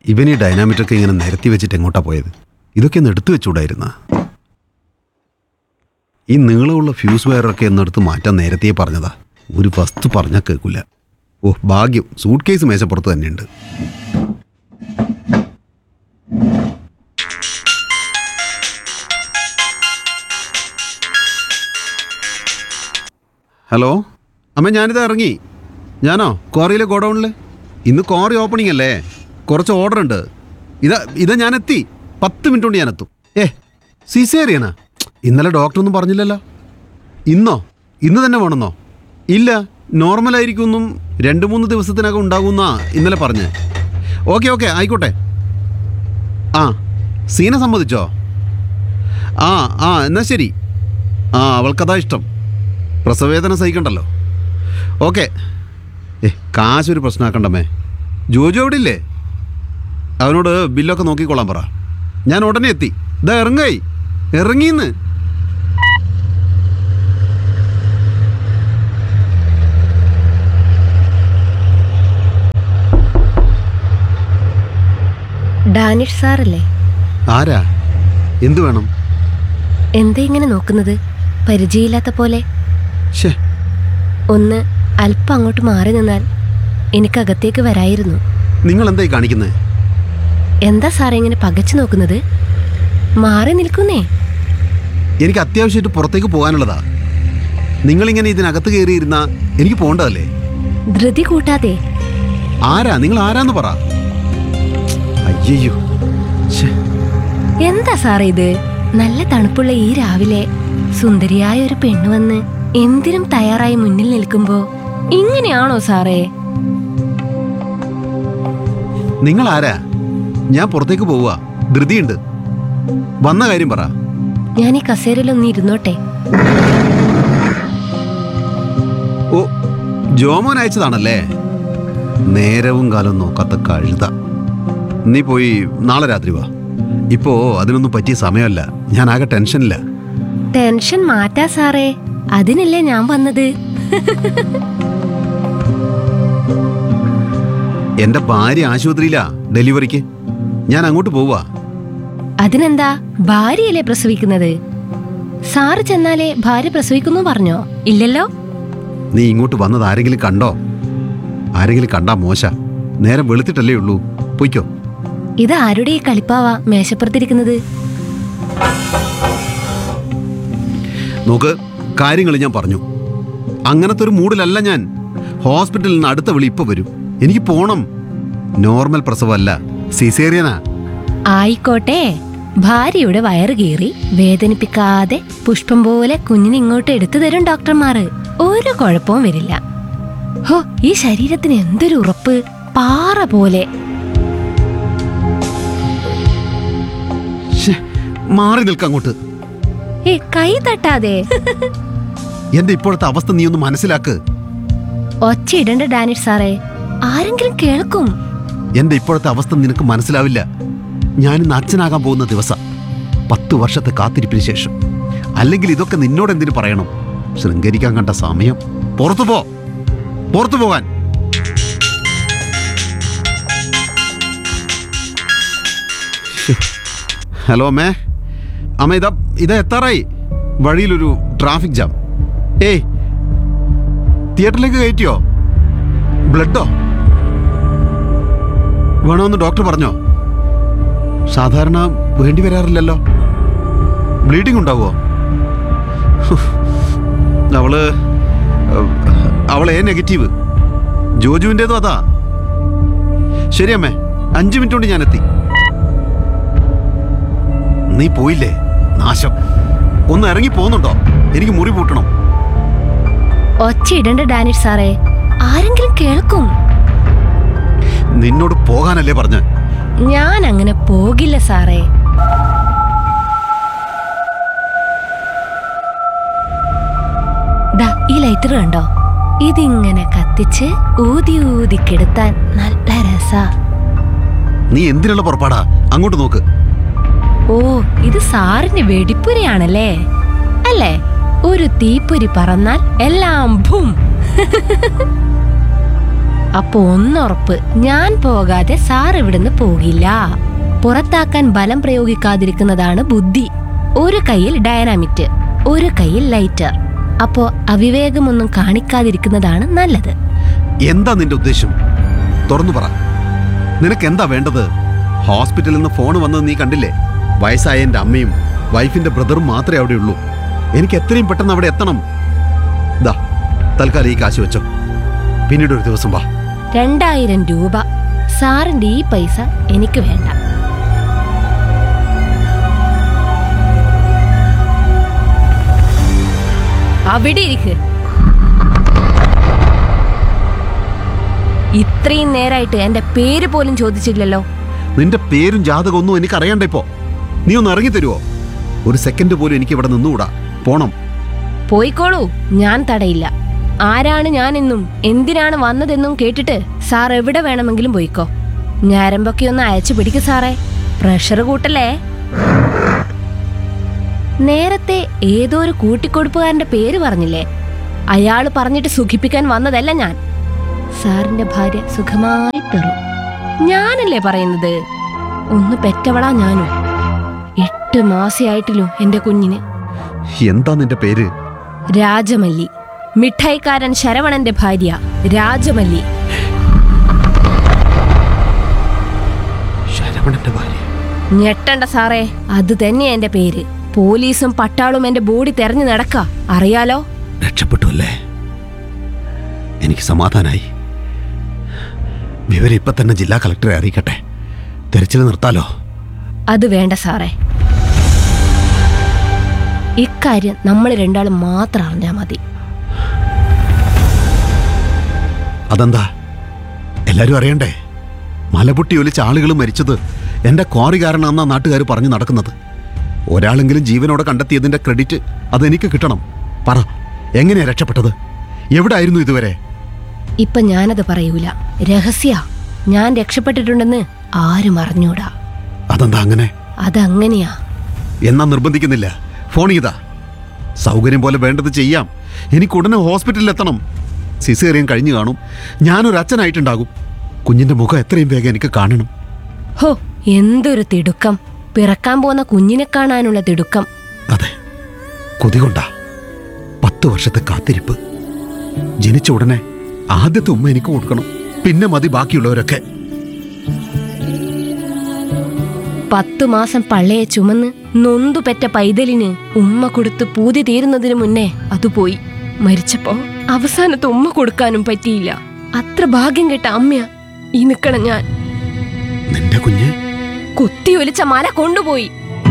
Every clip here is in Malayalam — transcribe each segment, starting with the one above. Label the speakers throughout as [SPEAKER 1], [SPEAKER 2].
[SPEAKER 1] ഇവൻ ഈ ഡൈനാമിറ്റൊക്കെ ഇങ്ങനെ നിരത്തി വെച്ചിട്ട് എങ്ങോട്ടാ പോയത് ഇതൊക്കെ ഒന്ന് എടുത്തു വെച്ചുകൂടായിരുന്ന ഈ നീളമുള്ള ഫ്യൂസ് വയറൊക്കെ ഒന്നെടുത്ത് മാറ്റാൻ നേരത്തെ പറഞ്ഞതാ ഒരു വസ്തു പറഞ്ഞാൽ കേൾക്കില്ല ഓ ഭാഗ്യം സൂട്ട് കേസ് മേശപ്പുറത്ത് തന്നെയുണ്ട് ഹലോ അമ്മ ഞാനിത് ഇറങ്ങി ഞാനോ ക്വാറിയിലെ ഗോഡൗണിൽ ഇന്ന് ക്വാറി ഓപ്പണിംഗ് അല്ലേ കുറച്ച് ഓർഡർ ഉണ്ട് ഇതാ ഇതാ ഞാൻ എത്തി പത്ത് മിനിറ്റ് കൊണ്ട് ഞാൻ എത്തും ഏ സിസേറിയനാ ഇന്നലെ ഡോക്ടറൊന്നും പറഞ്ഞില്ലല്ലോ ഇന്നോ ഇന്ന് തന്നെ വേണമെന്നോ ഇല്ല നോർമലായിരിക്കുമെന്നും രണ്ട് മൂന്ന് ദിവസത്തിനകം ഉണ്ടാകുമെന്നാ ഇന്നലെ പറഞ്ഞ് ഓക്കെ ഓക്കെ ആയിക്കോട്ടെ ആ സീന സമ്മതിച്ചോ ആ ആ എന്നാ ശരി ആ അവൾക്കതാ ഇഷ്ടം പ്രസവവേദന സഹിക്കണ്ടല്ലോ ഓക്കെ ഏ കാശൊരു പ്രശ്നമാക്കണ്ടമ്മേ ജോജു അവിടെ ഇല്ലേ അവനോട് ബില്ലൊക്കെ നോക്കിക്കൊള്ളാൻ പറ ഞാൻ ഉടനെ എത്തി ഇതാ ഇറങ്ങായി ഇറങ്ങിന്ന്
[SPEAKER 2] ഡാനിഷ് സാറല്ലേ
[SPEAKER 1] ആരാ എന്തു വേണം
[SPEAKER 2] എന്താ ഇങ്ങനെ നോക്കുന്നത് പരിചയമില്ലാത്ത പോലെ
[SPEAKER 1] ഷേ
[SPEAKER 2] ഒന്ന് അല്പം അങ്ങോട്ട് മാറി നിന്നാൽ എനിക്കകത്തേക്ക് വരായിരുന്നു
[SPEAKER 1] നിങ്ങൾ എന്തായി കാണിക്കുന്നത്
[SPEAKER 2] എന്താ സാറേ ഇങ്ങനെ പകച്ചു നോക്കുന്നത് മാറി നിൽക്കുന്നേ
[SPEAKER 1] എനിക്ക് അത്യാവശ്യമായിട്ട് പുറത്തേക്ക് പോകാനുള്ളതാ നിങ്ങളിങ്ങനെ ഇതിനകത്ത് കയറിയിരുന്ന എനിക്ക് പോകേണ്ടതല്ലേ
[SPEAKER 2] ധൃതി കൂട്ടാതെ
[SPEAKER 1] ആരാ നിങ്ങൾ ആരാന്ന് പറ അയ്യോ ഷേ
[SPEAKER 2] എന്താ സാറേ ഇത് നല്ല തണുപ്പുള്ള ഈ രാവിലെ സുന്ദരിയായ ഒരു പെണ്ണ് വന്ന് എന്തിനും തയ്യാറായി മുന്നിൽ നിൽക്കുമ്പോ ഇങ്ങനെയാണോ സാറേ
[SPEAKER 1] നിങ്ങൾ ആരാ ഞാൻ പുറത്തേക്ക് പോവുക ധൃതിയുണ്ട് വന്ന കാര്യം പറ
[SPEAKER 2] ഞാൻ ഈ കസേരയിലൊന്ന് ഇരുന്നോട്ടെ
[SPEAKER 1] ഓ ജോമോൻ അയച്ചതാണല്ലേ നേരവും കാലം നോക്കാത്ത കഴുത നീ പോയി നാളെ രാത്രി വാ ഇപ്പോ അതിനൊന്നും പറ്റിയ സമയമല്ല ഞാൻ ആകെ ടെൻഷനില്ല
[SPEAKER 2] ടെൻഷൻ മാറ്റാ സാറേ അതിനല്ലേ ഞാൻ വന്നത്
[SPEAKER 1] എന്റെ ഭാര്യ ആശുപത്രിയിലാ ഡെലിവറിക്ക് ഞാൻ അങ്ങോട്ട് പോവാ
[SPEAKER 2] അതിനെന്താ ഭാര്യയല്ലേ പ്രസവിക്കുന്നത് സാറ് ചെന്നാലേ ഭാര്യ പ്രസവിക്കുന്നു പറഞ്ഞോ ഇല്ലല്ലോ
[SPEAKER 1] നീ ഇങ്ങോട്ട് വന്നത് ആരെങ്കിലും കണ്ടോ ആരെങ്കിലും കണ്ടാ മോശ നേരം വെളുത്തിട്ടല്ലേ ഉള്ളൂ പൊയ്ക്കോ
[SPEAKER 2] ഇത് ആരുടെ ഈ കളിപ്പാവാ മേശപ്പുറത്തിരിക്കുന്നത്
[SPEAKER 1] നോക്ക് കാര്യങ്ങൾ ഞാൻ പറഞ്ഞു അങ്ങനത്തെ ഒരു മൂഡിലല്ല ഞാൻ ഹോസ്പിറ്റലിൽ നിന്ന് അടുത്ത വിളി ഇപ്പൊ വരും എനിക്ക് പോണം നോർമൽ പ്രസവമല്ല സിസേറിയനാ
[SPEAKER 2] ആയിക്കോട്ടെ ഭാര്യയുടെ വയറ് കീറി വേദനിപ്പിക്കാതെ പുഷ്പം പോലെ കുഞ്ഞിനെ ഇങ്ങോട്ട് എടുത്തു തരും ഡോക്ടർമാര് ഒരു കുഴപ്പവും വരില്ല ഹോ ഈ ശരീരത്തിന് എന്തൊരു ഉറപ്പ് പാറ പോലെ
[SPEAKER 1] ശ്ശേ, മാറി നിൽക്ക അങ്ങോട്ട്
[SPEAKER 2] ഏ കൈ തട്ടാതെ
[SPEAKER 1] എന്റെ ഇപ്പോഴത്തെ അവസ്ഥ നീ ഒന്ന് മനസ്സിലാക്ക്
[SPEAKER 2] ഒച്ചയിടണ്ട ഡാനിഷ് സാറേ ആരെങ്കിലും കേൾക്കും
[SPEAKER 1] എന്റെ ഇപ്പോഴത്തെ അവസ്ഥ നിനക്ക് മനസ്സിലാവില്ല ഞാനിന്ന് അച്ഛനാകാൻ പോകുന്ന ദിവസം പത്ത് വർഷത്തെ കാത്തിരിപ്പിന് ശേഷം അല്ലെങ്കിൽ ഇതൊക്കെ നിന്നോട് എന്തിനു പറയണം ശൃംഗരിക്കാൻ കണ്ട സമയം പുറത്തു പോ പുറത്തു പോകാൻ ശ്ശേ. ഹലോ അമ്മേ അമ്മ ഇതാ ഇതാ എത്താറായി വഴിയിലൊരു ട്രാഫിക് ജാം ഏയ് തിയേറ്ററിലേക്ക് കയറ്റിയോ ബ്ലഡോ വേണമെന്ന് ഡോക്ടർ പറഞ്ഞോ സാധാരണ വേണ്ടി വരാറില്ലല്ലോ ബ്ലീഡിംഗ് ഉണ്ടാവോ ഹും. അവള് ഏഹ്, അവൾ എ നെഗറ്റീവ് ജോജുവിൻ്റെതും അതാ ശരി അമ്മേ അഞ്ച് മിനിറ്റ് കൊണ്ട് ഞാൻ എത്തി നീ പോയില്ലേ നാശം ഒന്ന് ഇറങ്ങി പോകുന്നുണ്ടോ എനിക്ക് മുറി പൂട്ടണം
[SPEAKER 2] ഒച്ചയിടണ്ട ഡാനിഷ് സാറേ ആരെങ്കിലും കേൾക്കും
[SPEAKER 1] നിന്നോട് പോകാനല്ലേ പറഞ്ഞ്
[SPEAKER 2] ഞാൻ അങ്ങനെ പോകില്ല സാറേ ദാ ഈ ലൈറ്റർ കണ്ടോ ഇതിങ്ങനെ കത്തിച്ച് ഊതി ഊതി കെടുത്താൻ നല്ല രസാ
[SPEAKER 1] നീ എന്തിനുള്ള പുറപ്പാടാ അങ്ങോട്ട് നോക്ക്
[SPEAKER 2] ഓ ഇത് സാറിന്റെ വെടിപ്പുരയാണല്ലേ അല്ലേ ഒരു തീപ്പൊരി പറന്നാൽ എല്ലാം ഭും അപ്പൊ ഒന്നുറപ്പ് ഞാൻ പോകാതെ സാർ ഇവിടുന്ന് പോകില്ല പുറത്താക്കാൻ ബലം പ്രയോഗിക്കാതിരിക്കുന്നതാണ് ബുദ്ധി ഒരു കയ്യിൽ ഡയനാമിറ്റ് ഒരു കയ്യിൽ ലൈറ്റർ അപ്പോ അവിവേകമൊന്നും കാണിക്കാതിരിക്കുന്നതാണ് നല്ലത്
[SPEAKER 1] എന്താ നിന്റെ ഉദ്ദേശം തുറന്നു പറ നിനക്ക് എന്താ വേണ്ടത് ഹോസ്പിറ്റലിൽ നിന്ന് ഫോൺ വന്നത് നീ കണ്ടില്ലേ വയസ്സായ എൻ്റെ അമ്മയും വൈഫിന്റെ ബ്രദറും മാത്രമേ അവിടെ ഉള്ളൂ എനിക്ക് എത്രയും പെട്ടെന്ന് അവിടെ എത്തണം ദാ തൽക്കാലം ഈ കാശ് വെച്ചോ പിന്നീട് ഒരു ദിവസം വാ
[SPEAKER 2] രണ്ടായിരം രൂപ സാറിന്റെ ഈ പൈസ എനിക്ക് വേണ്ട അവിടെ ഇരിക്ക് ഇത്രയും നേരായിട്ട് എന്റെ പേര് പോലും ചോദിച്ചില്ലല്ലോ
[SPEAKER 1] നിന്റെ പേരും ജാതകവും ഒന്നും എനിക്ക് അറിയണ്ട ഇപ്പോ നീ ഒന്ന് ഇറങ്ങി തരുവോ ഒരു സെക്കൻഡ് പോലും എനിക്ക് ഇവിടെ നിന്നുകൂടാ പോണം
[SPEAKER 2] പോയിക്കോളൂ ഞാൻ തടയില്ല ആരാണ് ഞാനെന്നും എന്തിനാണ് വന്നതെന്നും കേട്ടിട്ട് സാർ എവിടെ വേണമെങ്കിലും പോയിക്കോ ഞരമ്പൊക്കെ ഒന്ന് അയച്ചു പിടിക്ക് സാറേ പ്രഷർ കൂട്ടല്ലേ നേരത്തെ ഏതോ ഒരു കൂട്ടിക്കൊടുപ്പുകാരന്റെ പേര് പറഞ്ഞില്ലേ അയാള് പറഞ്ഞിട്ട് സുഖിപ്പിക്കാൻ വന്നതല്ല ഞാൻ സാറിന്റെ ഭാര്യ സുഖമായി തെറും ഞാനല്ലേ പറയുന്നത് ഒന്ന് പെറ്റവളാ ഞാനും എട്ട് മാസമായിട്ടില്ലോ എന്റെ കുഞ്ഞിന്
[SPEAKER 1] എന്താ നിന്റെ പേര്
[SPEAKER 2] രാജമല്ലി മിഠായിക്കാരൻ ശരവണന്റെ ഭാര്യ രാജമല്ലി
[SPEAKER 1] ശരവണന്റെ ഭാര്യ
[SPEAKER 2] ഞെട്ടണ്ട സാറേ അത് തന്നെയാ എന്റെ പേര് പോലീസും പട്ടാളും എന്റെ ബോഡി തെരഞ്ഞു നടക്ക അറിയാലോ
[SPEAKER 1] രക്ഷപ്പെട്ടു അല്ലേ എനിക്ക് സമാധാനായി വിവരം ഇപ്പൊ തന്നെ ജില്ലാ കളക്ടറെ അറിയിക്കട്ടെ തെരച്ചിൽ നിർത്താലോ
[SPEAKER 2] അത് വേണ്ട സാറേ ഇക്കാര്യം നമ്മൾ രണ്ടാളും മാത്രം അറിഞ്ഞാ മതി
[SPEAKER 1] അതെന്താ എല്ലാരും അറിയണ്ടേ മലപൊട്ടി ഒലിച്ച ആളുകൾ മരിച്ചത് എന്റെ ക്വാറി കാരണമെന്നാ നാട്ടുകാർ പറഞ്ഞു നടക്കുന്നത് ഒരാളെങ്കിലും ജീവനോടെ കണ്ടെത്തിയതിന്റെ ക്രെഡിറ്റ് അതെനിക്ക് കിട്ടണം പറ എങ്ങനെയാ രക്ഷപ്പെട്ടത് എവിടെ ആയിരുന്നു ഇതുവരെ
[SPEAKER 2] ഇപ്പൊ ഞാനത് പറയൂല രഹസ്യ ഞാൻ രക്ഷപ്പെട്ടിട്ടുണ്ടെന്ന് ആരും അറിഞ്ഞൂടാ
[SPEAKER 1] അതെന്താ അങ്ങനെ
[SPEAKER 2] അതങ്ങനെയാ
[SPEAKER 1] എന്നാ നിർബന്ധിക്കുന്നില്ല ഫോൺ ചെയ്താ സൗകര്യം പോലെ വേണ്ടത് ചെയ്യാം എനിക്ക് ഉടനെ ഹോസ്പിറ്റലിൽ എത്തണം സിസേറിയൻ കഴിഞ്ഞു കാണും ഞാനൊരു അച്ഛനായിട്ടുണ്ടാകും കുഞ്ഞിന്റെ മുഖം എത്രയും വേഗം എനിക്ക് കാണണം
[SPEAKER 2] ഹോ എന്തൊരു തിടുക്കം പിറക്കാൻ പോകുന്ന കുഞ്ഞിനെ കാണാനുള്ള തിടുക്കം
[SPEAKER 1] അതെ കൊതി കൊണ്ടാ പത്ത് വർഷത്തെ കാത്തിരിപ്പ് ജനിച്ച ഉടനെ ആദ്യത്തെ ഉമ്മ എനിക്ക് കൊടുക്കണം പിന്നെ മതി ബാക്കിയുള്ളവരൊക്കെ
[SPEAKER 2] പത്തു മാസം പള്ളയെ ചുമന്ന് നൊന്തു പെറ്റ പൈതലിന് ഉമ്മ കൊടുത്ത് പൂതി തീരുന്നതിന് മുന്നേ അത് പോയി മരിച്ചപ്പോ അവസാനത്തെ ഉമ്മ കൊടുക്കാനും പറ്റിയില്ല അത്ര ഭാഗ്യം കെട്ട അമ്മയാ ഈ നിക്കണ ഞാൻ
[SPEAKER 1] നിന്റെ കുഞ്ഞ്
[SPEAKER 2] കുത്തി ഒലിച്ച മല കൊണ്ടുപോയി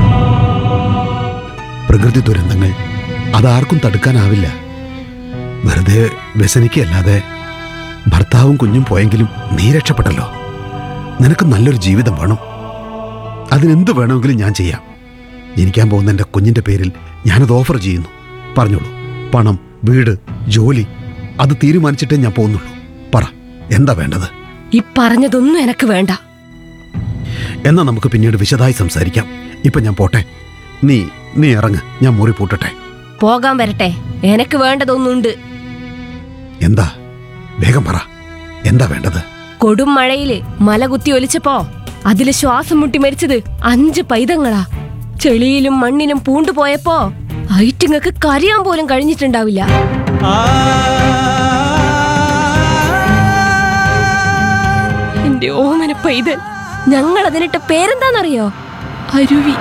[SPEAKER 1] പ്രകൃതി ദുരന്തങ്ങൾ അതാർക്കും തടുക്കാനാവില്ല വെറുതെ വ്യസനിക്കല്ലാതെ ഭർത്താവും കുഞ്ഞും പോയെങ്കിലും നീ രക്ഷപ്പെട്ടല്ലോ നിനക്ക് നല്ലൊരു ജീവിതം വേണം അതിനെന്ത് വേണമെങ്കിലും ഞാൻ ചെയ്യാം ജനിക്കാൻ പോകുന്ന എൻ്റെ കുഞ്ഞിൻ്റെ പേരിൽ ഞാനത് ഓഫർ ചെയ്യുന്നു പറഞ്ഞോളൂ പണം വീട് ജോലി അത് തീരുമാനിച്ചിട്ടേ ഞാൻ പോകുന്നുള്ളൂ പറ എന്താ വേണ്ടത്
[SPEAKER 2] ഈ പറഞ്ഞതൊന്നും എനക്ക് വേണ്ട
[SPEAKER 1] എന്നാ നമുക്ക് പിന്നീട് വിശദമായി സംസാരിക്കാം ഇപ്പൊ ഞാൻ പോട്ടെ നീ നീ ഇറങ്ങ് ഞാൻ മുറി പൂട്ടട്ടെ
[SPEAKER 2] പോകാൻ വരട്ടെ എനക്ക് വേണ്ടതൊന്നുണ്ട്
[SPEAKER 1] എന്താ വേഗം പറ എന്താ വേണ്ടത്
[SPEAKER 2] കൊടും മഴയില് മല കുത്തി ഒലിച്ചപ്പോ അതില് ശ്വാസം മുട്ടി മരിച്ചത് അഞ്ച് പൈതങ്ങളാ ചെളിയിലും മണ്ണിലും പൂണ്ടുപോയപ്പോ ഐറ്റിങ്ങക്ക് കരയാൻ പോലും കഴിഞ്ഞിട്ടുണ്ടാവില്ല എന്റെ ഓമന പൈതൽ ഞങ്ങൾ അതിനിട്ട പേരെന്താന്നറിയോ അരുവി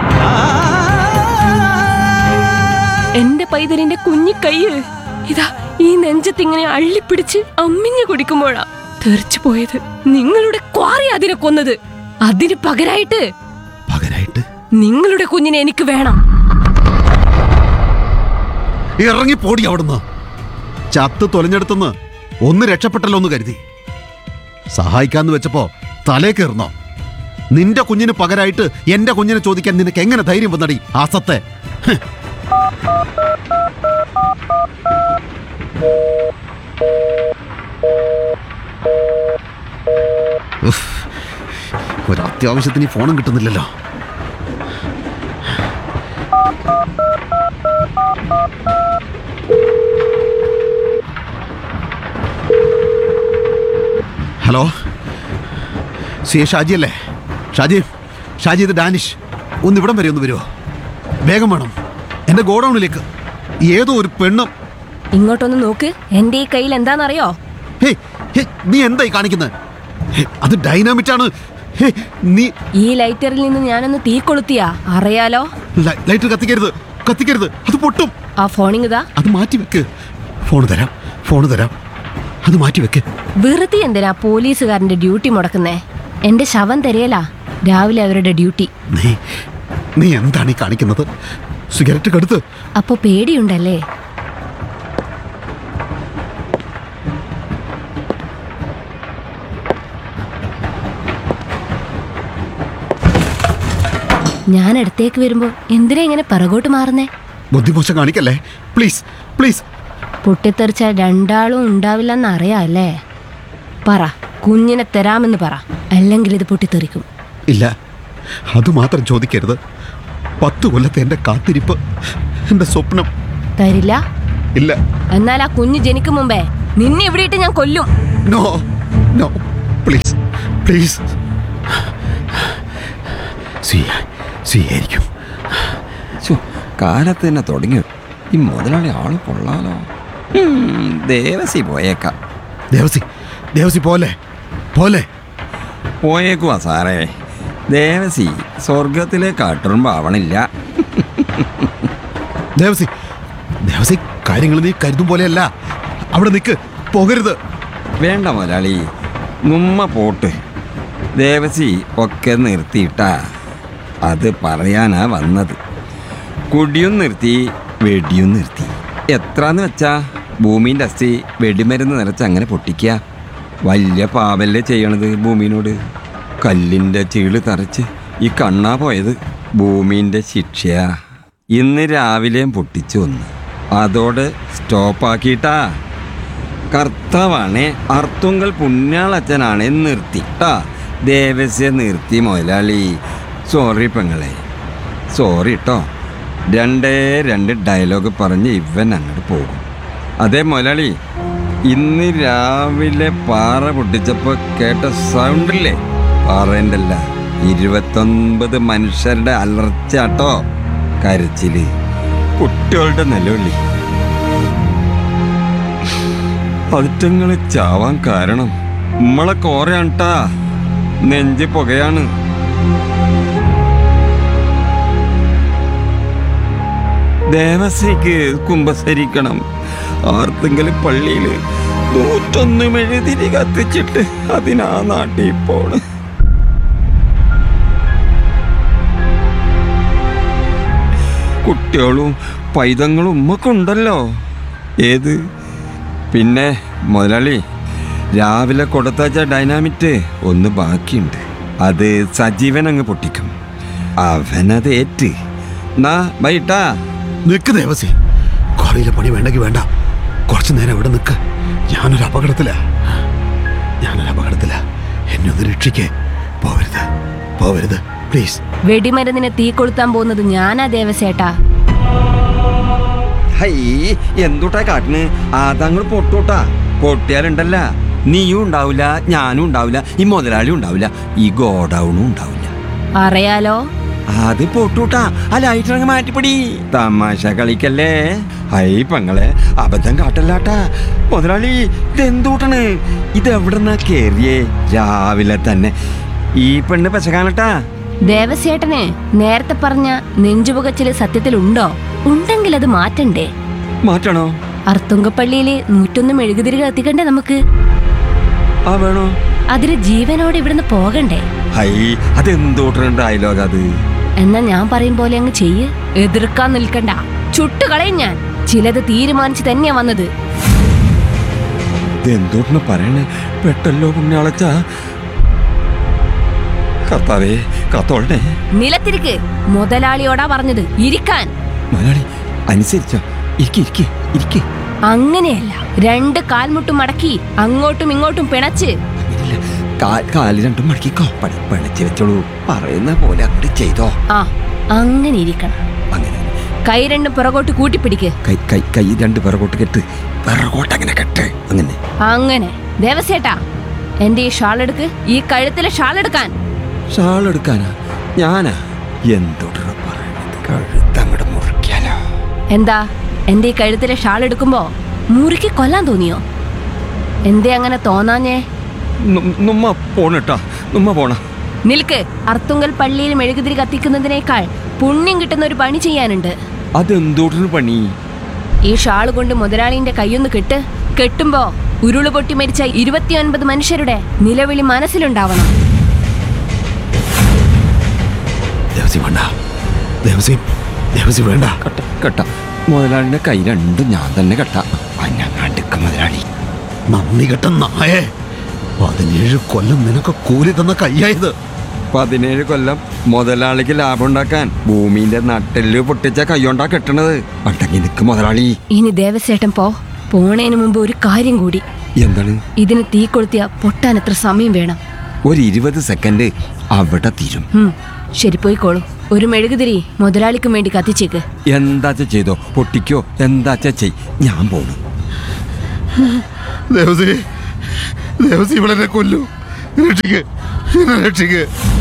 [SPEAKER 2] എന്റെ പൈതലിന്റെ കുഞ്ഞിക്കയ്യ് ഇതാ ഈ നെഞ്ചത്തിങ്ങനെ അള്ളിപ്പിടിച്ച് അമ്മിഞ്ഞു കുടിക്കുമ്പോഴാ തെറിച്ചു പോയത് നിങ്ങളുടെ ക്വാറി അതിനെ കൊന്നത് അതിന് പകരായിട്ട്
[SPEAKER 1] പകരായിട്ട്
[SPEAKER 2] നിങ്ങളുടെ കുഞ്ഞിനെ എനിക്ക് വേണം
[SPEAKER 1] ഇറങ്ങി പോടി അവിടുന്ന് ചത്ത് തൊലഞ്ഞെടുത്തുനിന്ന് ഒന്ന് രക്ഷപ്പെട്ടല്ലോ എന്ന് കരുതി സഹായിക്കാന്ന് വെച്ചപ്പോ തലേ കയറുന്നോ നിന്റെ കുഞ്ഞിന് പകരായിട്ട് എന്റെ കുഞ്ഞിനെ ചോദിക്കാൻ നിനക്ക് എങ്ങനെ ധൈര്യം വന്നടി ആസത്തെ ഹ്. ഉഫ്. ഒരു അത്യാവശ്യത്തിന് ഈ ഫോണും കിട്ടുന്നില്ലല്ലോ ഹലോ സി എ ഷാജി അല്ലേ ഷാജി ഷാജി ഇത് ഡാനിഷ് ഒന്ന് ഇവിടം വരെ ഒന്ന് വരുമോ വേഗം വേണം എൻ്റെ ഗോഡൗണിലേക്ക് ഏതോ ഒരു പെണ്ണും
[SPEAKER 2] ഇങ്ങോട്ടൊന്ന് നോക്ക് എന്റെ ഈ കയ്യിൽ എന്താണെന്നറിയോ
[SPEAKER 1] ഹേ ഹേ നീ എന്തായി കാണിക്കുന്നത് ഹേ, അത് ഡൈനാമിറ്റ് ആണ് ഹേ നീ
[SPEAKER 2] ഈ ലൈറ്ററിൽ നിന്ന് ഞാനൊന്ന് തീ കൊളുത്തിയാ അറിയാലോ
[SPEAKER 1] ലൈ- ലൈറ്റ് കത്തിക്കരുത് കത്തിക്കരുത് അത് പൊട്ടും
[SPEAKER 2] ആ ഫോണിങ്ങിതാ
[SPEAKER 1] അത് മാറ്റി വെക്ക് ഫോൺ തരാം ഫോൺ തരാം അത് മാറ്റി വെക്ക്
[SPEAKER 2] വെറുതെ എന്തിനാ പോലീസുകാരന്റെ ഡ്യൂട്ടി മുടക്കുന്നേ എന്റെ ശവം തരയലാ രാവിലെ അവരുടെ ഡ്യൂട്ടി
[SPEAKER 1] നീ നീ എന്താണ് ഈ കാണിക്കുന്നത് സിഗരറ്റ് കടുത്ത്
[SPEAKER 2] അപ്പൊ പേടിയുണ്ടല്ലേ ഞാൻ അടുത്തേക്ക് വരുമ്പോ എന്തിനാ ഇങ്ങനെ പിറകോട്ട് മാറുന്നേ
[SPEAKER 1] ബുദ്ധിമോശം കാണിക്കല്ലേ പ്ലീസ് പ്ലീസ്
[SPEAKER 2] പൊട്ടിത്തെറിച്ച രണ്ടാളും ഉണ്ടാവില്ലെന്ന് അറിയാല്ലേ പറ കുഞ്ഞിനെ തരാമെന്ന് പറ അല്ലെങ്കിൽ ഇത് പൊട്ടിത്തെറിക്കും
[SPEAKER 1] ഇല്ല അത് മാത്രം ചോദിക്കരുത് പത്ത് കൊല്ലത്തെ എൻ്റെ കാത്തിരിപ്പ് എൻ്റെ സ്വപ്നം
[SPEAKER 2] തരില്ല
[SPEAKER 1] ഇല്ല
[SPEAKER 2] എന്നാൽ ആ കുഞ്ഞ് ജനിക്കും മുമ്പേ നിന്നെ ഇവിടെ ഇട്ട് ഞാൻ കൊല്ലും
[SPEAKER 1] നോ നോ പ്ലീസ് പ്ലീസ് സി സി ആയിരിക്കും
[SPEAKER 3] ശ്ശോ, കാലത്ത് തന്നെ തുടങ്ങി ഈ മുതലാളി ആള് കൊള്ളാലോ ഉം, ദേവസി പോയേക്കാം
[SPEAKER 1] ദേവസി ദേവസി പോലെ പോലെ
[SPEAKER 3] പോയേക്കുവാ സാറേ ദേവസി സ്വർഗത്തിലെ കാട്ടുറുമ്പ് ആവണില്ല
[SPEAKER 1] ദേവസി ദേവസി കാര്യങ്ങൾ നീ കരുതും പോലെയല്ല അവിടെ നിൽക്ക് പോകരുത്
[SPEAKER 3] വേണ്ട മുതലാളി നമ്മ പോട്ട് ദേവസി ഒക്കെ നിർത്തിയിട്ടാ അത് പറയാനാ വന്നത് കുടിയും നിർത്തി വെടിയും നിർത്തി എത്രാന്ന് വെച്ചാ ഭൂമിൻ്റെ അസ്ഥി വെടിമരുന്ന് നിറച്ച് അങ്ങനെ പൊട്ടിക്കുക വലിയ പാവല്ലേ ചെയ്യണത് ഭൂമിനോട് കല്ലിൻ്റെ ചീള് തറച്ച് ഈ കണ്ണാ പോയത് ഭൂമിൻ്റെ ശിക്ഷയാ ഇന്ന് രാവിലെയും പൊട്ടിച്ചു വന്നു അതോടെ സ്റ്റോപ്പാക്കിയിട്ടാ കർത്താവാണേ അർത്തുങ്കൽ പുണ്യാളച്ചനാണേ നിർത്തി ട്ടാ ദേവസ്യ നിർത്തി മുതലാളി സോറി പെങ്ങളെ സോറി കേട്ടോ രണ്ടേ രണ്ട് ഡയലോഗ് പറഞ്ഞ് ഇവൻ അങ്ങോട്ട് പോകും അതെ മുതലാളി ഇന്ന് രാവിലെ പാറ പൊട്ടിച്ചപ്പോൾ കേട്ട സൗണ്ടില്ലേ പാറേൻ്റെ അല്ല ഇരുപത്തൊൻപത് മനുഷ്യരുടെ അലർച്ചാട്ടോ കരച്ചില് കുട്ടികളുടെ നിലവിളി അതിറ്റങ്ങള് ചാവാൻ കാരണം നമ്മളെ കോറയാണ്ട്ടാ നെഞ്ച് പുകയാണ് ദേവസയ്ക്ക് കുമ്പസരിക്കണം ആർക്കെങ്കിലും പള്ളിയിൽ നൂറ്റൊന്ന് മെഴുതിരി കത്തിച്ചിട്ട് അതിനാ നാട്ടിൽ പോണ് കുട്ടികളും പൈതങ്ങളും ഉമ്മക്കുണ്ടല്ലോ ഏത് പിന്നെ മുതലാളി രാവിലെ കൊടുത്തച്ച ഡൈനാമിറ്റ് ഒന്ന് ബാക്കിയുണ്ട് അത് സജീവൻ അങ്ങ് പൊട്ടിക്കും അവനത് ഏറ്റ് നാ ബൈട്ടാ
[SPEAKER 1] നിൽക്ക് ദേവസി കുറയിലെ പണി വേണ്ടെങ്കിൽ വേണ്ട കുറച്ചു നേരം ഇവിടെ നിൽക്ക് ഞാനൊരു അപകടത്തിലാ ഞാനൊരു അപകടത്തിലാ എന്നെ ഒന്ന് രക്ഷിക്കേ പോവരുത് പോവരുത് പ്ലീസ്
[SPEAKER 2] വെടിമരുന്നിനെ തീ കൊളുത്താൻ പോകുന്നത് ഞാനാ ദേവസേട്ടാ
[SPEAKER 3] ഹൈ എന്തുട്ടാ കാട്ടിന് അതങ്ങൾ പൊട്ടൂട്ടാ പൊട്ടിയാലുണ്ടല്ല നീയും ഉണ്ടാവില്ല ഞാനും ഉണ്ടാവില്ല ഈ മുതലാളി ഉണ്ടാവില്ല ഈ ഗോഡൌണും ഉണ്ടാവില്ല
[SPEAKER 2] അറിയാലോ
[SPEAKER 3] അത് പൊട്ടൂട്ടാ ആ ലൈറ്ററങ്ങ് മാറ്റിപ്പിടി തമാശ കളിക്കല്ലേ ഹൈ പെങ്ങളെ അബദ്ധം കാട്ടല്ലാട്ടാ മുതലാളി ഇതെന്തൂട്ടാണ് ഇതെവിടെന്നാ കേറിയേ രാവിലെ തന്നെ ഈ പെണ്ണ് പച്ചക്കാനട്ടാ
[SPEAKER 2] ദേവസേട്ടനെ നേരത്തെ പറഞ്ഞ നെഞ്ചുപുകച്ചില് സത്യത്തിലുണ്ടോ ഉണ്ടെങ്കിൽ അത് മാറ്റണ്ടേ
[SPEAKER 3] മാറ്റണോ
[SPEAKER 2] അർത്തുങ്കപ്പള്ളിയില് നൂറ്റൊന്ന് മെഴുകുതിരി കത്തിക്കണ്ടേ നമുക്ക്
[SPEAKER 3] ആ വേണോ
[SPEAKER 2] അതിന് ജീവനോടെ ഇവിടുന്ന് പോകണ്ടേ
[SPEAKER 3] ഹൈ അതെന്തൂട്ടണ് ഡയലോഗ് അത്
[SPEAKER 2] എന്നാ ഞാൻ പറയും പോലെ അങ്ങ് ചെയ്യ് എതിർക്കാൻ നിൽക്കണ്ട ചുട്ടുകളയും ഞാൻ ചിലത് തീരുമാനിച്ച് തന്നെയാ വന്നത്
[SPEAKER 3] ഇതെന്തോട്ടിന് പറയണേ പെട്ടല്ലോ പുണ്യാളച്ച കർത്താവേ കത്തോളനെ
[SPEAKER 2] നിലത്തിരിക്ക് മുതലാളിയോടാ പറഞ്ഞത് ഇരിക്കാൻ
[SPEAKER 3] മലയാളി അനുസരിച്ചോ ഇരിക്കെ ഇരിക്കെ ഇരിക്കെ
[SPEAKER 2] അങ്ങനെയല്ല രണ്ട് കാൽമുട്ടും മടക്കി അങ്ങോട്ടും ഇങ്ങോട്ടും പിണച്ച്
[SPEAKER 3] അങ്ങനെയല്ല കാ- കാല് രണ്ടും മടക്കിക്കോ പണി പണിച്ച് വെച്ചോളൂ പറയുന്ന പോലെ അങ്ങോട്ട് ചെയ്തോ
[SPEAKER 2] ആ അങ്ങനെ ഇരിക്കണം
[SPEAKER 3] അങ്ങനെ
[SPEAKER 2] കൈ രണ്ടും പുറകോട്ട് കൂട്ടിപ്പിടിക്ക്
[SPEAKER 3] കൈ കൈ കൈ രണ്ട് പിറകോട്ട് കെട്ട് പിറകോട്ട് അങ്ങനെ കെട്ട് അങ്ങനെ
[SPEAKER 2] അങ്ങനെ ദേവസേട്ടാ എന്റെ ഈ ഷാൾ എടുക്ക് ഈ കഴുത്തിലെ ഷാൾ എടുക്കാൻ
[SPEAKER 3] ഷാൾ എടുക്കാനാ ഞാനാ എന്തുട്ര പറയണത് കഴുത്തങ്ങട് മുറിക്കാനോ
[SPEAKER 2] എന്താ എന്റെ ഈ കഴുത്തിലെ ഷാൾ എടുക്കുമ്പോ മുറുക്കി കൊല്ലാൻ തോന്നിയോ എന്തേ അങ്ങനെ തോന്നാഞ്ഞേ
[SPEAKER 3] നുമ്മ നുമ്മ പോണട്ടാ നുമ്മ പോണ
[SPEAKER 2] നിൽക്ക് അർത്തുങ്കൽ പള്ളിയിൽ മെഴുകുതിരി കത്തിക്കുന്നതിനേക്കാൾ പുണ്യം കിട്ടുന്ന ഒരു പണി ചെയ്യാനുണ്ട്
[SPEAKER 3] അതെന്തോട്ടിന് പണി
[SPEAKER 2] ഈ ഷാൾ കൊണ്ട് മുതലാളിന്റെ കൈയൊന്ന് കെട്ട് കെട്ടുമ്പോ ഉരുള് പൊട്ടി മരിച്ച ഇരുപത്തിയൊൻപത് മനുഷ്യരുടെ നിലവിളി മനസ്സിലുണ്ടാവണം
[SPEAKER 1] ദേവസി വേണ്ട ദേവസി ദേവസി വേണ്ട
[SPEAKER 3] കട്ട കട്ട മുതലാളിന്റെ കൈ രണ്ടും ഞാൻ തന്നെ കട്ട അന്നങ്ങാണ്ടിക്ക മുതലാളി
[SPEAKER 1] നന്ദി കെട്ട നായേ പതിനേഴ് കൊല്ലം നിനക്ക് കൂലി തന്ന കയ്യായത്
[SPEAKER 3] പതിനേഴ് കൊല്ലം മുതലാളിക്ക് ലാഭം ഉണ്ടാക്കാൻ ഭൂമിന്റെ നട്ടെല്ല് പൊട്ടിച്ച കൈകൊണ്ടാ കെട്ടണത് അട്ടങ്ങി നിക്ക് മുതലാളി
[SPEAKER 2] ഇനി ദേവസേട്ടൻ പോ പോണേന് മുമ്പ് ഒരു കാര്യം കൂടി
[SPEAKER 3] എന്താണ്
[SPEAKER 2] ഇതിന് തീ കൊളുത്തിയ പൊട്ടാൻ എത്ര സമയം വേണം
[SPEAKER 3] ഒരു ഇരുപത് സെക്കൻഡ് അവിടെ തീരും
[SPEAKER 2] ഹും, ശരി പോയിക്കോളൂ ഒരു മെഴുകുതിരി മുതലാളിക്കും വേണ്ടി കത്തിച്ചേക്ക്
[SPEAKER 3] എന്താച്ച ചെയ്തോ പൊട്ടിക്കോ എന്താച്ച ചെയ് ഞാൻ പോണു
[SPEAKER 1] ദേവസി ദേവസി ഇവിടെ കൊല്ലു രക്ഷിക്ക് എന്നെ രക്ഷിക്ക്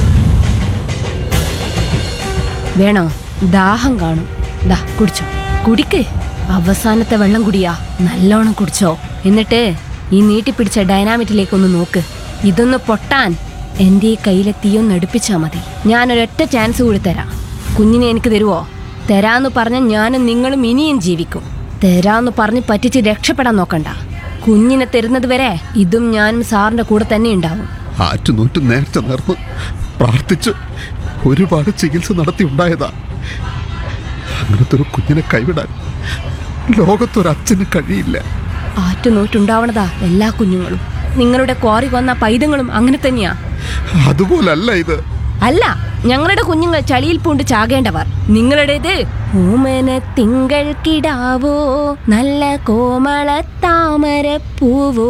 [SPEAKER 2] വേണോ ദാഹം കാണും ദാ കുടിച്ചോ കുടിക്ക് അവസാനത്തെ വെള്ളം കുടിയാ നല്ലോണം കുടിച്ചോ എന്നിട്ട് ഈ നീട്ടിപ്പിടിച്ച ഡൈനാമിറ്റിലേക്കൊന്ന് നോക്ക് ഇതൊന്ന് പൊട്ടാൻ എൻ്റെ ഈ കയ്യിലെ തീയൊന്ന് എടുപ്പിച്ചാ മതി ഞാനൊരൊറ്റ ചാൻസ് കൂടി തരാം കുഞ്ഞിനെ എനിക്ക് തരുവോ തരാന്ന് പറഞ്ഞ ഞാനും നിങ്ങളും ഇനിയും ജീവിക്കും തരാന്ന് പറഞ്ഞ് പറ്റിച്ച് രക്ഷപ്പെടാൻ നോക്കണ്ട കുഞ്ഞിനെ തരുന്നത് വരെ ഇതും ഞാനും സാറിന്റെ കൂടെ തന്നെ ഉണ്ടാവും
[SPEAKER 1] ആറ്റുനൂറ്റ് നേർച്ച നേർന്ന് പ്രാർത്ഥിച്ച് ഒരുപാട് ചികിത്സ നടത്തി ഉണ്ടായതാ അങ്ങനത്തെ ഒരു കുഞ്ഞിനെ കൈവിടാൻ ലോകത്തൊരച്ഛന് കഴിയില്ല
[SPEAKER 2] ആറ്റുനോറ്റുണ്ടാവണതാ എല്ലാ കുഞ്ഞുങ്ങളും നിങ്ങളുടെ ക്വാറി വന്ന പൈതങ്ങളും അങ്ങനെ തന്നെയാ
[SPEAKER 1] അതുപോലല്ല ഇത്
[SPEAKER 2] അല്ല ഞങ്ങളുടെ കുഞ്ഞുങ്ങൾ ചളിയിൽ പൂണ്ട് ചാകേണ്ടവർ നിങ്ങളുടേത് ഓമന തിങ്കൾ കിടാവോ നല്ല കോമള താമര പൂവോ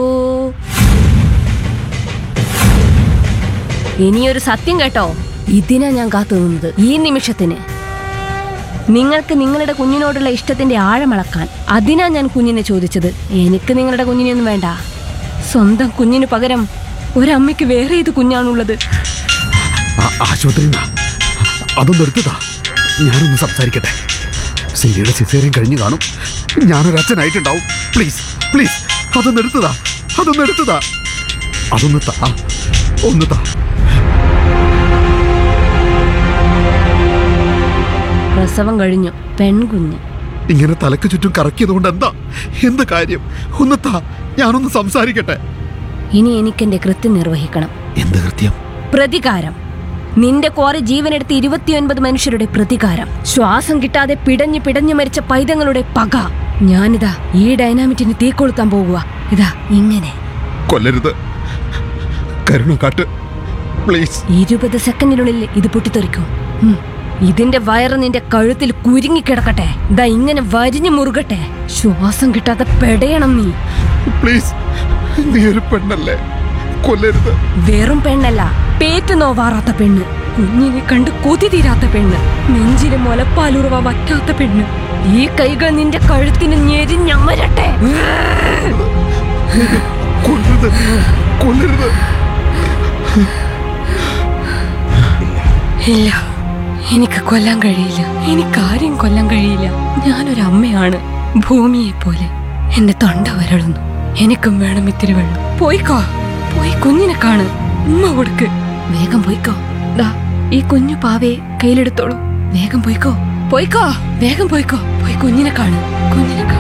[SPEAKER 2] ഇനിയൊരു സത്യം കേട്ടോ ഇതിനാ ഞാൻ കാത്തു നിന്നത് ഈ നിമിഷത്തിന് നിങ്ങൾക്ക് നിങ്ങളുടെ കുഞ്ഞിനോടുള്ള ഇഷ്ടത്തിന്റെ ആഴമളക്കാൻ അതിനാ ഞാൻ കുഞ്ഞിനെ ചോദിച്ചത് എനിക്ക് നിങ്ങളുടെ കുഞ്ഞിനെയൊന്നും വേണ്ട സ്വന്തം കുഞ്ഞിന് പകരം ഒരമ്മയ്ക്ക് വേറെ ഏത് കുഞ്ഞാണുള്ളത്
[SPEAKER 1] ആ- ആശുപത്രിയിൽ നിന്നാ. അതൊന്ന് എടുത്തതാ ഞാനൊന്ന് സംസാരിക്കട്ടെ സിലിയുടെ സിസേറിയൻ കഴിഞ്ഞു കാണും ഞാനൊരു അച്ഛനായിട്ടുണ്ടാവും പ്ലീസ് പ്ലീസ് അതൊന്ന് എടുത്തതാ അതൊന്ന് എടുത്തതാ അതൊന്ന് താ ഒന്ന് താ
[SPEAKER 2] പ്രസവം കഴിഞ്ഞു പെൺകുഞ്ഞ്
[SPEAKER 1] ഇങ്ങനെ തലക്ക് ചുറ്റും കറക്കിയത് കൊണ്ട് എന്താ എന്ത് കാര്യം ഒന്ന് താ ഞാനൊന്ന് സംസാരിക്കട്ടെ
[SPEAKER 2] ഇനി എനിക്കെന്റെ കൃത്യം നിർവഹിക്കണം
[SPEAKER 1] എന്ത് കൃത്യം
[SPEAKER 2] പ്രതികാരം നിന്റെ കോറി ജീവനെടുത്ത ഇരുപത്തിയൊൻപത് മനുഷ്യരുടെ പ്രതികാരം ശ്വാസം കിട്ടാതെ പിടഞ്ഞു പിടഞ്ഞു മരിച്ച പൈതങ്ങളുടെ പക ഞാനിതാ ഈ ഡൈനാമിറ്റിന് തീ കൊളുത്താൻ പോകുക ഇതാ ഇങ്ങനെ
[SPEAKER 1] കൊല്ലരുത് കരുണ കാട്ട് പ്ലീസ്
[SPEAKER 2] ഇരുപത് സെക്കൻഡിനുള്ളിൽ ഇത് പൊട്ടിത്തെറിക്കും ഉം. ഇതിന്റെ വയറ് നിന്റെ കഴുത്തിൽ കുരുങ്ങിക്കിടക്കട്ടെ ഇതാ ഇങ്ങനെ വരിഞ്ഞു മുറുകട്ടെ ശ്വാസം കിട്ടാതെ പെടയണം നീ
[SPEAKER 1] പ്ലീസ് നീ ഒരു പെണ്ണല്ലേ കൊല്ലരുത്
[SPEAKER 2] വെറും പെണ്ണല്ല പേറ്റ് നോവാറാത്ത പെണ്ണ് കുഞ്ഞിനെ കണ്ട് കൊതി തീരാത്ത പെണ്ണ് നെഞ്ചിലെ മുലപ്പാലുറവ വറ്റാത്ത പെണ്ണ് ഈ കൈകൾ നിന്റെ കഴുത്തിന് ഞെരിഞ്ഞമരട്ടെ
[SPEAKER 1] കൊല്ലരുത് കൊല്ലരുത്
[SPEAKER 2] ഇല്ല എനിക്ക് കൊല്ലാൻ കഴിയില്ല എനിക്കാരെയും കൊല്ലാൻ കഴിയില്ല ഞാനൊരു അമ്മയാണ് ഭൂമിയെ പോലെ എന്റെ തൊണ്ട വരളുന്നു എനിക്കും വേണം ഇത്തിരി വെള്ളം പോയിക്കോ പോയി കുഞ്ഞിനെ കാണ് ഉമ്മ കൊടുക്ക് വേഗം പോയിക്കോ ദാ ഈ കുഞ്ഞു പാവയെ കയ്യിലെടുത്തോളൂ വേഗം പോയിക്കോ പോയിക്കോ വേഗം പോയിക്കോ പോയി കുഞ്ഞിനെ കാണ് കുഞ്ഞിനെ കാണ്